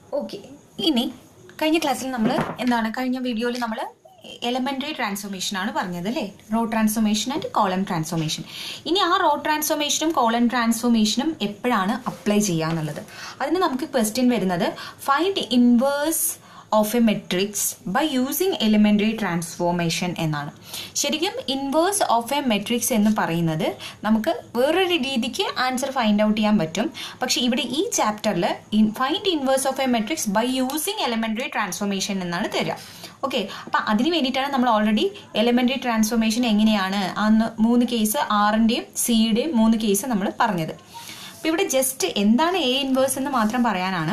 okay ഇനി കഴിഞ്ഞ ക്ലാസ്സിൽ നമ്മൾ എന്താണ് കഴിഞ്ഞ വീഡിയോയിൽ നമ്മൾ എലമെൻ്ററി ട്രാൻസ്ഫോർമേഷൻ ആണ് പറഞ്ഞത് അല്ലേ row transformation and column transformation ഇനി ആ റോ ട്രാൻസ്ഫോർമേഷനും കോളം ട്രാൻസ്ഫോർമേഷനും എപ്പോഴാണ് അപ്ലൈ ചെയ്യുക എന്നുള്ളത് അതിന് നമുക്ക് ക്വസ്റ്റ്യൻ വരുന്നത് find inverse of a matrix by using elementary transformation എന്നാണ് ശരിക്കും ഇൻവേഴ്സ് ഓഫ് എ മെട്രിക്സ് എന്ന് പറയുന്നത് നമുക്ക് വേറൊരു രീതിക്ക് ആൻസർ ഫൈൻഡ് ഔട്ട് ചെയ്യാൻ പറ്റും പക്ഷേ ഇവിടെ ഈ ചാപ്റ്ററിൽ find inverse of a matrix by using elementary transformation എന്നാണ് തരിക ഓക്കെ അപ്പം അതിന് വേണ്ടിയിട്ടാണ് നമ്മൾ ഓൾറെഡി എലിമെൻ്ററി ട്രാൻസ്ഫോർമേഷൻ എങ്ങനെയാണ് അന്ന് മൂന്ന് കേസ് ആറിൻ്റെയും സിയുടെയും മൂന്ന് കേസ് നമ്മൾ പറഞ്ഞത് അപ്പം ഇവിടെ ജസ്റ്റ് എന്താണ് എ ഇൻവേഴ്സ് എന്ന് മാത്രം പറയാനാണ്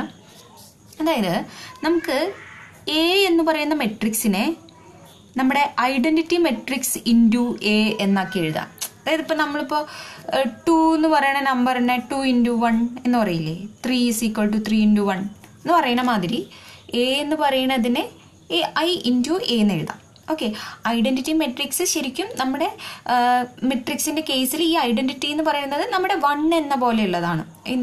അതായത് നമുക്ക് എ എന്ന് പറയുന്ന മെട്രിക്സിനെ നമ്മുടെ ഐഡന്റിറ്റി മെട്രിക്സ് ഇൻറ്റു എ എന്നാക്കി എഴുതാം അതായത് ഇപ്പം നമ്മളിപ്പോൾ ടു എന്ന് പറയുന്ന നമ്പറിനെ ടു ഇൻറ്റു വൺ എന്ന് പറയില്ലേ three is equal to three into one എന്ന് പറയുന്ന മാതിരി എ എന്ന് പറയുന്നതിനെ എ ഐ ഇൻറ്റു എ എന്ന് എഴുതാം ഓക്കെ ഐഡന്റിറ്റി മെട്രിക്സ് ശരിക്കും നമ്മുടെ മെട്രിക്സിന്റെ കേസിൽ ഈ ഐഡന്റിറ്റി എന്ന് പറയുന്നത് നമ്മുടെ വൺ എന്ന പോലെയുള്ളതാണ്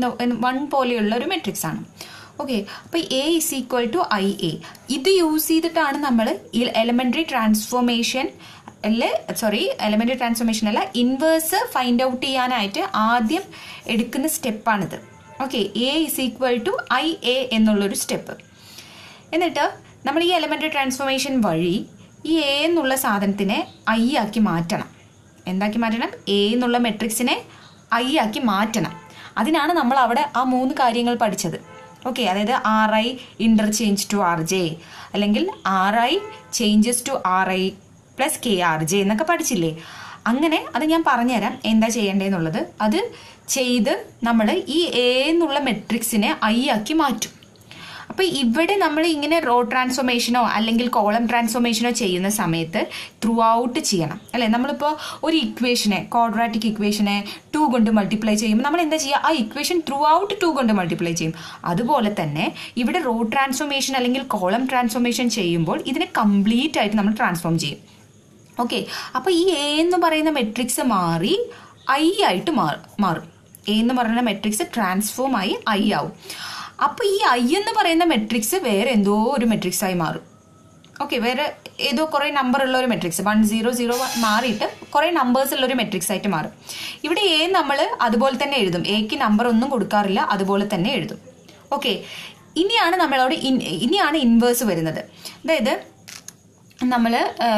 വൺ പോലെയുള്ള ഒരു മെട്രിക്സ് ആണ് ഓക്കെ അപ്പോൾ A is equal to I A ഇത് യൂസ് ചെയ്തിട്ടാണ് നമ്മൾ ഈ എലമെൻ്ററി ട്രാൻസ്ഫോർമേഷൻ അല്ലെ സോറി എലമെൻ്ററി ട്രാൻസ്ഫോർമേഷൻ അല്ല ഇൻവേഴ്സ് ഫൈൻഡ് ഔട്ട് ചെയ്യാനായിട്ട് ആദ്യം എടുക്കുന്ന സ്റ്റെപ്പാണിത് okay A is equal to I A എന്നുള്ളൊരു സ്റ്റെപ്പ് എന്നിട്ട് നമ്മൾ ഈ എലമെൻ്ററി ട്രാൻസ്ഫോർമേഷൻ വഴി ഈ എ എന്നുള്ള സാധനത്തിനെ ഐ ആക്കി മാറ്റണം എന്താക്കി മാറ്റണം എ എന്നുള്ള മെട്രിക്സിനെ ഐ ആക്കി മാറ്റണം അതിനാണ് നമ്മൾ അവിടെ ആ മൂന്ന് കാര്യങ്ങൾ പഠിച്ചത് ഓക്കെ അതായത് R I interchange to R J അല്ലെങ്കിൽ R I changes to R I plus K R J എന്നൊക്കെ പഠിച്ചില്ലേ അങ്ങനെ അത് ഞാൻ പറഞ്ഞുതരാം എന്താ ചെയ്യേണ്ടതെന്നുള്ളത് അത് ചെയ്ത് നമ്മൾ ഈ എ എന്നുള്ള മെട്രിക്സിനെ ഐ ആക്കി മാറ്റും അപ്പോൾ ഇവിടെ നമ്മൾ ഇങ്ങനെ റോ ട്രാൻസ്ഫോർമേഷനോ അല്ലെങ്കിൽ കോളം ട്രാൻസ്ഫോർമേഷനോ ചെയ്യുന്ന സമയത്ത് ത്രൂ ഔട്ട് ചെയ്യണം അല്ലേ നമ്മളിപ്പോൾ ഒരു ഇക്വേഷനെ ക്വാഡ്രാറ്റിക് ഇക്വേഷനെ ടു കൊണ്ട് മൾട്ടിപ്ലൈ ചെയ്യുമ്പോൾ നമ്മൾ എന്താ ചെയ്യുക ആ ഇക്വേഷൻ ത്രൂ ഔട്ട് ടു കൊണ്ട് മൾട്ടിപ്ലൈ ചെയ്യും അതുപോലെ തന്നെ ഇവിടെ റോ ട്രാൻസ്ഫോർമേഷൻ അല്ലെങ്കിൽ കോളം ട്രാൻസ്ഫോർമേഷൻ ചെയ്യുമ്പോൾ ഇതിനെ കംപ്ലീറ്റ് ആയിട്ട് നമ്മൾ ട്രാൻസ്ഫോം ചെയ്യും ഓക്കെ അപ്പോൾ ഈ എ എന്ന് പറയുന്ന മെട്രിക്സ് മാറി ഐ ആയിട്ട് മാറും എ എന്ന് പറയുന്ന മെട്രിക്സ് ട്രാൻസ്ഫോം ആയി ഐ ആവും അപ്പോൾ ഈ ഐ എന്ന് പറയുന്ന മെട്രിക്സ് വേറെ എന്തോ ഒരു മെട്രിക്സ് ആയി മാറും ഓക്കെ വേറെ ഏതോ കുറേ നമ്പർ ഉള്ള ഒരു മെട്രിക്സ് വൺ സീറോ സീറോ മാറിയിട്ട് കുറേ നമ്പേഴ്സ് ഉള്ള ഒരു മെട്രിക്സ് ആയിട്ട് മാറും ഇവിടെ എ നമ്മൾ അതുപോലെ തന്നെ എഴുതും എക്ക് നമ്പർ ഒന്നും കൊടുക്കാറില്ല അതുപോലെ തന്നെ എഴുതും ഓക്കെ ഇനിയാണ് നമ്മളോട് ഇനിയാണ് ഇൻവേഴ്സ് വരുന്നത് അതായത് നമ്മൾ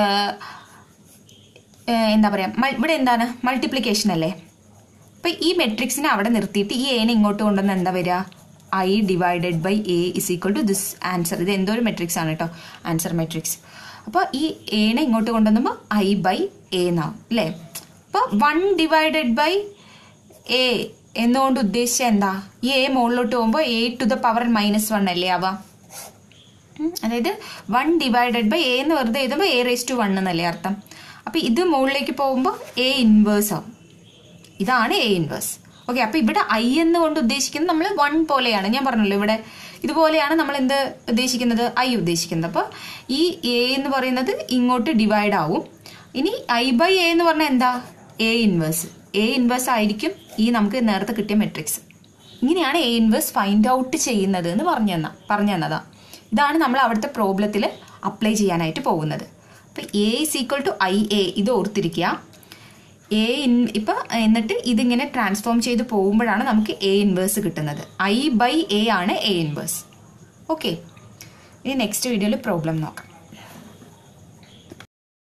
എന്താ പറയുക ഇവിടെ എന്താണ് മൾട്ടിപ്ലിക്കേഷൻ അല്ലേ അപ്പം ഈ മെട്രിക്സിനെ അവിടെ നിർത്തിയിട്ട് ഈ എനെ ഇങ്ങോട്ട് കൊണ്ടുവന്ന് എന്താ വരിക I divided by A is equal to this answer ഇത് എന്തോ ഒരു മെട്രിക്സ് ആണ് കേട്ടോ ആൻസർ മെട്രിക്സ് അപ്പോൾ ഈ എനെ ഇങ്ങോട്ട് കൊണ്ടുവന്നപ്പോൾ ഐ ബൈ എ എന്നാവും അല്ലേ അപ്പോൾ വൺ ഡിവൈഡഡ് ബൈ എ എന്നുകൊണ്ട് ഉദ്ദേശിച്ച എന്താ ഈ എ മുകളിലോട്ട് പോകുമ്പോൾ A to the power minus one അല്ലേ ആവാം അതായത് വൺ ഡിവൈഡഡ് ബൈ എ എന്ന് വെറുതെ എഴുതുമ്പോൾ എ റേസ് ടു വൺ എന്നല്ലേ അർത്ഥം അപ്പോൾ ഇത് മുകളിലേക്ക് പോകുമ്പോൾ എ ഇൻവേഴ്സ് ആവും ഇതാണ് എ ഇൻവേഴ്സ് ഓക്കെ അപ്പൊ ഇവിടെ ഐ എന്ന് കൊണ്ട് ഉദ്ദേശിക്കുന്നത് നമ്മൾ വൺ പോലെയാണ് ഞാൻ പറഞ്ഞല്ലോ ഇവിടെ ഇതുപോലെയാണ് നമ്മൾ എന്ത് ഉദ്ദേശിക്കുന്നത് ഐ ഉദ്ദേശിക്കുന്നത് അപ്പോൾ ഈ എ എന്ന് പറയുന്നത് ഇങ്ങോട്ട് ഡിവൈഡ് ആവും ഇനി ഐ ബൈ എ എന്ന് പറഞ്ഞാൽ എന്താ എ ഇൻവേഴ്സ് എ ഇൻവേഴ്സ് ആയിരിക്കും ഈ നമുക്ക് നേരത്തെ കിട്ടിയ മെട്രിക്സ് ഇങ്ങനെയാണ് എ ഇൻവേഴ്സ് ഫൈൻഡ് ഔട്ട് ചെയ്യുന്നത് എന്ന് പറഞ്ഞു തന്ന പറഞ്ഞു തന്നതാ ഇതാണ് നമ്മൾ അവിടുത്തെ പ്രോബ്ലത്തിൽ അപ്ലൈ ചെയ്യാനായിട്ട് പോകുന്നത് അപ്പോൾ A is equal to I A ഇത് ഓർത്തിരിക്കുക എ ഇൻ ഇപ്പം എന്നിട്ട് ഇതിങ്ങനെ ട്രാൻസ്ഫോം ചെയ്ത് പോകുമ്പോഴാണ് നമുക്ക് എ ഇൻവേഴ്സ് കിട്ടുന്നത് ഐ ബൈ എ ആണ് എ ഇൻവേഴ്സ് ഓക്കെ ഇനി നെക്സ്റ്റ് വീഡിയോയിൽ പ്രോബ്ലം നോക്കാം